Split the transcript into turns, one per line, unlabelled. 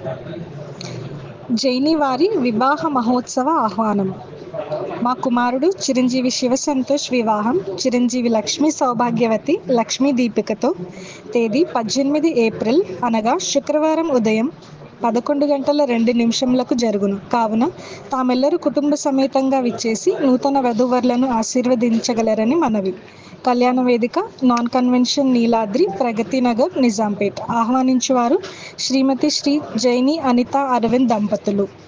జైని వారి వివాహ మహోత్సవ ఆహ్వానం మా కుమారుడు చిరంజీవి శివ సంతోష్ వివాహం చిరంజీవి లక్ష్మీ సౌభాగ్యవతి లక్ష్మీ దీపికతో తేదీ పద్దెనిమిది ఏప్రిల్ అనగా శుక్రవారం ఉదయం పదకొండు గంటల రెండు నిమిషములకు జరుగును కావున తామెల్లరూ కుటుంబ సమేతంగా విచ్చేసి నూతన వధూవరులను ఆశీర్వదించగలరని మనవి కళ్యాణ వేదిక నాన్ కన్వెన్షన్ నీలాద్రి ప్రగతి నగర్ నిజాంపేట్ ఆహ్వానించువారు శ్రీమతి శ్రీ జైని అనిత అరవింద్ దంపతులు